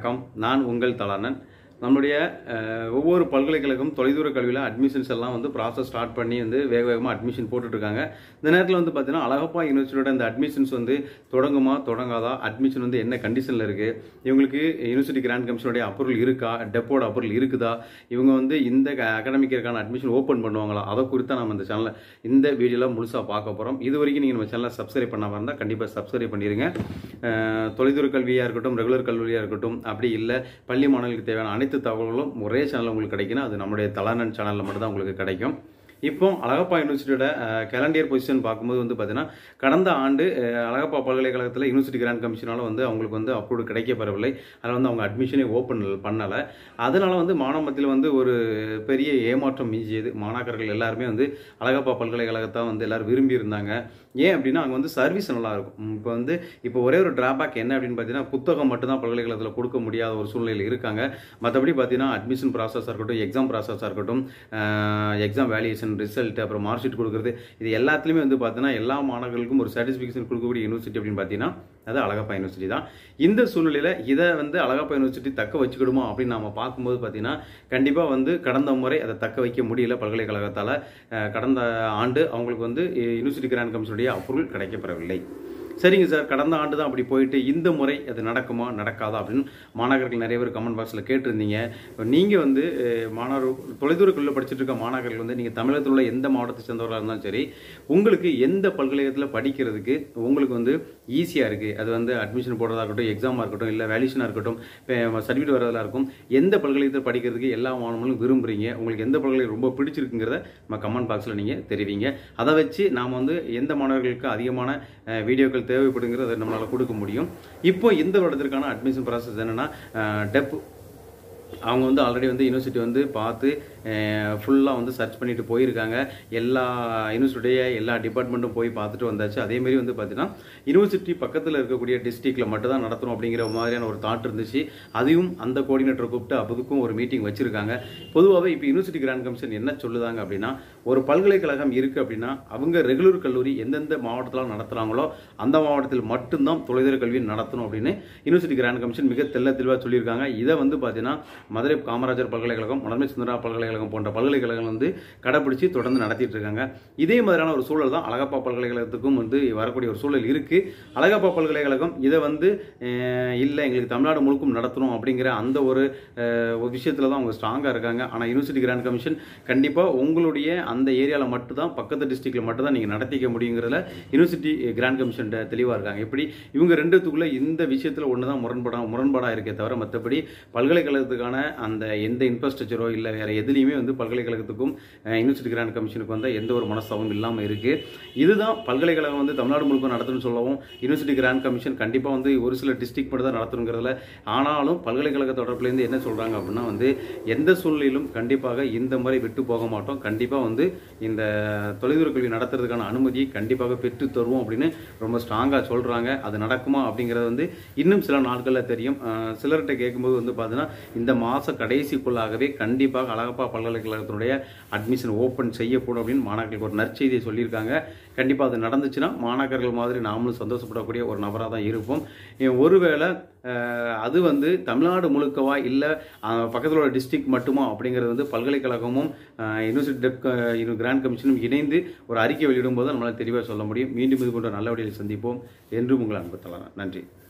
வணக்கம் நான் உங்கள் தலானன் நம்முடைய அஹ், ஒவ்வொரு பல்கலைக்கழகம் தொலைதூர கல்வியில் அட்மிஷன்ஸ் எல்லாம் வந்து ப்ராசஸ் ஸ்டார்ட் பண்ணி வந்து வேக வேகமாக அட்மிஷன் போட்டுட்ருக்காங்க இந்த நேரத்தில் வந்து பார்த்தீங்கன்னா அழகப்பா யூனிவர்சிட்டியோட இந்த அட்மிஷன்ஸ் வந்து தொடங்குமா தொடங்காதா அட்மிஷன் வந்து என்ன கண்டிஷனில் இருக்குது இவங்களுக்கு யூனிவர்சிட்டி கிராண்ட் கமிஷனுடைய அப்ரூவல் இருக்கா டெப்போட அப்ரூவல் இருக்குதா இவங்க வந்து இந்த அகாடமிக் இயர்க்கான அட்மிஷன் ஓப்பன் பண்ணுவாங்களா அதை குறித்து நம்ம இந்த சேனலில் இந்த வீடியோவில் முழுசாக பார்க்க போகிறோம் இது வரைக்கும் நீங்கள் நம்ம சேனலை சப்ஸ்கிரைப் பண்ணாமல் இருந்தால் கண்டிப்பாக சப்ஸ்கிரைப் பண்ணிடுங்க அஹ், தொலைதூர கல்வியாக இருக்கட்டும் ரெகுலர் கல்வியாக இருக்கட்டும் அப்படி இல்லை பள்ளி மாணவர்களுக்கு தேவையான அனைத்து தகவல்களும் ஒரே சேனலில் உங்களுக்கு கிடைக்குன்னா அது நம்முடைய தலானன் சேனலில் மட்டும்தான் உங்களுக்கு கிடைக்கும் இப்போ அழகப்பா யூனிவர்சிட்டியோட கேலண்டியர் பொசிஷன் பார்க்கும்போது வந்து பார்த்தீங்கன்னா கடந்த ஆண்டு அஹ், அழகப்பா பல்கலைக்கழகத்தில் யூனிவர்சிட்டி கிராண்ட் கமிஷனால் வந்து அவங்களுக்கு வந்து அப்ரூவ் கிடைக்கப்பெறவில்லை அதில் வந்து அவங்க அட்மிஷனே ஓப்பன் பண்ணலை அதனால வந்து மாணவ மத்தியில் வந்து ஒரு பெரிய ஏமாற்றம் மிஞ்சியது மாணாக்கர்கள் எல்லாருமே வந்து அழகப்பா பல்கலைக்கழகத்தை வந்து எல்லாரும் விரும்பி இருந்தாங்க ஏன் அப்படின்னா அங்கே வந்து சர்வீஸ் நல்லா இருக்கும் இப்போ வந்து இப்போ ஒரே ஒரு டிராபேக் என்ன அப்படின்னு பார்த்தீங்கன்னா புத்தகம் மட்டும்தான் பல்கலைக்கழகத்தில் கொடுக்க முடியாத ஒரு சூழ்நிலையில் இருக்காங்க மற்றபடி பார்த்தீங்கன்னா அட்மிஷன் ப்ராசஸாக இருக்கட்டும் எக்ஸாம் ப்ராசஸாக இருக்கட்டும் எக்ஸாம் வேல்யூஷன் ரிசல்ட் அப்புறம் மார்க் ஷீட் கொடுக்குறது இது எல்லாத்துலேயுமே வந்து பார்த்தீங்கன்னா எல்லா மாணவர்களுக்கும் ஒரு சாட்டிஸ்ஃபிகேஷன் கொடுக்கக்கூடிய யூனிவர்சிட்டி அப்படின்னு பார்த்தீங்கன்னா அது அழகப்பா யூனிவர்சிட்டி தான் இந்த சூழ்நிலையில் இதை வந்து அழகப்பா யூனிவர்சிட்டி தக்க வச்சுக்கிடுமா அப்படின்னு நாம பார்க்கும்போது பார்த்தீங்கன்னா கண்டிப்பாக வந்து கடந்த முறை அதை தக்க வைக்க முடியல பல்கலைக்கழகத்தால் அஹ், கடந்த ஆண்டு அவங்களுக்கு வந்து யூனிவர்சிட்டி கிராண்ட் கமிஷனுடைய அப்ரூவல் கிடைக்கப்பெறவில்லை சரிங்க சார் கடந்த ஆண்டு தான் அப்படி போயிட்டு இந்த முறை அது நடக்குமா நடக்காதா அப்படின்னு மாணவர்கள் நிறைய பேர் கமெண்ட் பாக்ஸில் கேட்டிருந்தீங்க நீங்கள் வந்து அஹ், மாணவர் தொலைதூரக்குள்ள படிச்சுட்டு இருக்க மாணவர்கள் வந்து நீங்கள் தமிழகத்தில் உள்ள எந்த மாவட்டத்தை சேர்ந்தவர்களாக இருந்தாலும் சரி உங்களுக்கு எந்த பல்கலைக்கழகத்தில் படிக்கிறதுக்கு உங்களுக்கு வந்து ஈஸியாக இருக்குது அது வந்து அட்மிஷன் போடுறதா இருக்கட்டும் எக்ஸாமாக இருக்கட்டும் இல்லை வேல்யூஷனாக இருக்கட்டும் சர்டிஃபிகேட் வரதா இருக்கும் எந்த பல்கலைக்கழகத்தில் படிக்கிறதுக்கு எல்லா மாணவர்களும் விரும்புகிறீங்க உங்களுக்கு எந்த பல்கலைக்கழகம் ரொம்ப பிடிச்சிருக்குங்கிறத நம்ம கமெண்ட் பாக்ஸில் நீங்கள் தெரிவிங்க அதை வச்சு நாம் வந்து எந்த மாணவர்களுக்கு அதிகமான அஹ், வீடியோக்கள் தேவைப்படுங்கிறத நம்மளால் கொடுக்க முடியும் இப்போ இந்த வருடத்திற்கான அட்மிஷன் ப்ராசஸ் என்னென்னா டெப் அவங்க வந்து ஆல்ரெடி வந்து யூனிவர்சிட்டி வந்து பார்த்து ஃபுல்லாக வந்து சர்ச் பண்ணிட்டு போயிருக்காங்க எல்லா யூனிவர்சிட்டிய எல்லா டிபார்ட்மெண்ட்டும் போய் பார்த்துட்டு வந்தாச்சு அதேமாரி வந்து பார்த்தீங்கன்னா யூனிவர்சிட்டி பக்கத்தில் இருக்கக்கூடிய டிஸ்ட்ரிக்டில் மட்டும் தான் நடத்தணும் அப்படிங்கிற மாதிரியான ஒரு தாட் இருந்துச்சு அதையும் அந்த கோஆர்டினேட்டரை கூப்பிட்டு அதுக்கும் ஒரு மீட்டிங் வச்சிருக்காங்க பொதுவாகவே இப்போ யூனிவர்சிட்டி கிராண்ட் கமிஷன் என்ன சொல்லுதாங்க அப்படின்னா ஒரு பல்கலைக்கழகம் இருக்குது அப்படின்னா அவங்க ரெகுலர் கல்லூரி எந்தெந்த மாவட்டத்தில் நடத்துகிறாங்களோ அந்த மாவட்டத்தில் மட்டும்தான் தொலைதூர கல்வி நடத்தணும் அப்படின்னு யூனிவர்சிட்டி கிராண்ட் கமிஷன் மிக தெல்ல தெளிவாக சொல்லியிருக்காங்க இதை வந்து பார்த்தீங்கன்னா மதுரை காமராஜர் பல்கலைக்கழகம் மலர்மை சுந்தரா பல்கலைக்கழகம் போன்ற பல்கலைக்கழகங்கள் வந்து கடைபிடிச்சு தொடர்ந்து நடத்திட்டு இருக்காங்க இதே மாதிரியான ஒரு சூழல் தான் அழகப்பா பல்கலைக்கழகத்துக்கும் வந்து வரக்கூடிய ஒரு சூழல் இருக்கு அழகப்பா பல்கலைக்கழகம் இதை வந்து அஹ், இல்லை எங்களுக்கு தமிழ்நாடு முழுக்கும் நடத்தணும் அப்படிங்கிற அந்த ஒரு அஹ், ஒரு விஷயத்துல தான் அவங்க ஸ்ட்ராங்காக இருக்காங்க ஆனால் யூனிவர்சிட்டி கிராண்ட் கமிஷன் கண்டிப்பாக உங்களுடைய அந்த ஏரியாவில் மட்டும் தான் பக்கத்து டிஸ்ட்ரிக்ட்ல மட்டும் தான் நீங்கள் நடத்திக்க முடியுங்கிறதுல யூனிவர்சிட்டி கிராண்ட் கமிஷன் தெளிவாக இருக்காங்க இப்படி இவங்க ரெண்டுத்துக்குள்ள இந்த விஷயத்தில் ஒன்று தான் முரண்படா முரண்பாடாக இருக்கே தவிர மற்றபடி பல்கலைக்கழகத்துக்கான அந்த எந்த இன்ஃப்ராஸ்ட்ரக்சரோ இல்லை வேற எதுலேயுமே வந்து பல்கலைக்கழகத்துக்கும் அஹ், யூனிவர்சிட்டி கிராண்ட் கமிஷனுக்கு வந்து எந்த ஒரு மனஸ்தாபம் இல்லாமல் இருக்கு இதுதான் பல்கலைக்கழகம் வந்து தமிழ்நாடு முழுக்க நடத்தணும்னு சொல்லவும் யூனிவர்சிட்டி கிராண்ட் கமிஷன் கண்டிப்பாக வந்து ஒரு சில டிஸ்ட்ரிக்ட் மட்டும் தான் நடத்தணுங்கிறதுல ஆனாலும் பல்கலைக்கழக தொடர்புலேருந்து என்ன சொல்கிறாங்க அப்படின்னா வந்து எந்த சூழ்நிலையிலும் கண்டிப்பாக இந்த முறை விட்டு போக மாட்டோம் கண்டிப்பாக வந்து இந்த தொலைதூர கல்வி நடத்துறதுக்கான அனுமதியை கண்டிப்பாக பெற்று தருவோம் அப்படின்னு ரொம்ப ஸ்ட்ராங்காக சொல்கிறாங்க அது நடக்குமா அப்படிங்கிறது வந்து இன்னும் சில நாட்களில் தெரியும் அஹ் சிலர்கிட்ட கேட்கும்போது வந்து பார்த்தீங்கன்னா இந்த மாத கடைசிக்குள்ளாகவே கண்டிப்பாக அழகப்பா பல்கலைக்கழகத்தினுடைய அட்மிஷன் ஓப்பன் செய்யப்படும் அப்படின்னு மாணவர்களுக்கு ஒரு நற்செய்தியை சொல்லியிருக்காங்க கண்டிப்பாக அது நடந்துச்சுன்னா மாணாக்கர்கள் மாதிரி நாமளும் சந்தோஷப்படக்கூடிய ஒரு நபராக தான் இருப்போம் அஹ் ஒருவேளை அஹ், அது வந்து தமிழ்நாடு முழுக்கவா இல்லை பக்கத்தில் உள்ள டிஸ்ட்ரிக்ட் மட்டுமா அப்படிங்கிறது வந்து பல்கலைக்கழகமும் அஹ், யூனிவர்சிட்டி டெப் க- கிராண்ட் கமிஷனும் இணைந்து ஒரு அறிக்கை வெளியிடும் போது நம்மளால் தெளிவாக சொல்ல முடியும் மீண்டும் இது போன்ற நல்ல வழியில் சந்திப்போம் என்றும் உங்கள் அன்பு தலா நன்றி